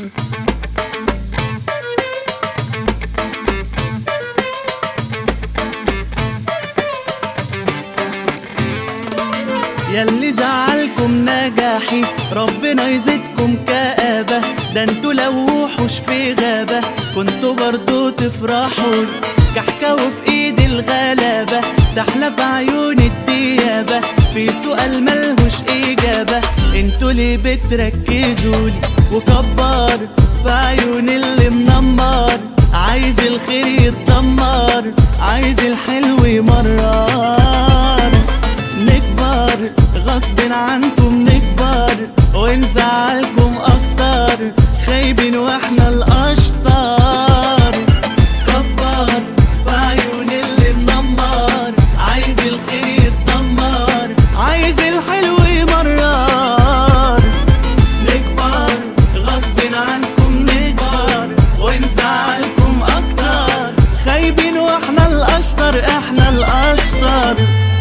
ياللي زعلكم نجاحي ربنا يزيدكم كآبة ده انتوا لو وحوش في غابة كنتوا برضو تفرحوا كحكة وفي ايد الغلابة تحلى في عيون الديابة في سؤال ملهوش إجابة انتوا ليه بتركزولي وكبر في عيون اللي منمر عايز الخير يتدمر عايز الحلو يمرر نكبر غصب عنكم نكبر ونزعلكم اكتر خايبين واحنا الاشطر كبر في عيون اللي منمر عايز الخير يتدمر عايز الحلو يمرر نكبر غصب عنكم نكبر ونزعلكم اكتر خايبين واحنا الاشطر احنا الاشطر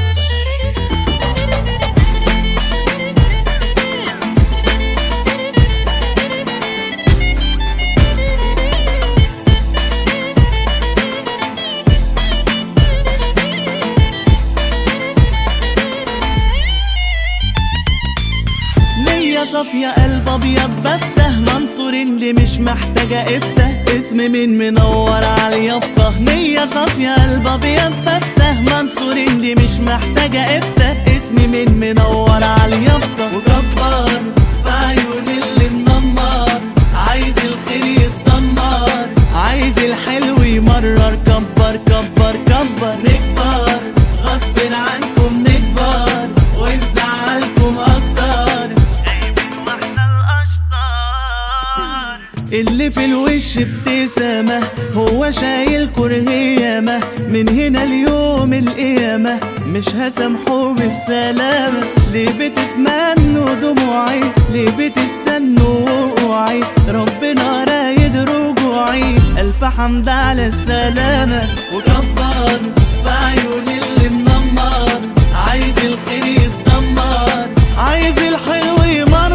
نية صافية قلب ابيض بفتح منصور اللي مش محتاجة افتح اسم مين منور على اليافطة نية صافية قلب ابيض بفتح منصور اللي مش محتاجة افتح اسم مين منور على اليافطة وكبر في عيون اللي منمر عايز الخير يتدمر عايز الحلو يمرر كبر كبر كبر نكبر غصب عنكم نكبر ونزعلكم اكتر اللي في الوش ابتسامة هو شايل كرهيامة من هنا اليوم القيامة مش هسامحه بالسلامة ليه بتتمنوا دموعي ليه بتستنوا وقوعي ربنا رايد رجوعي ألف حمد على السلامة وكبر في عيون اللي منمر عايز الخير يتدمر عايز الحلو يمرر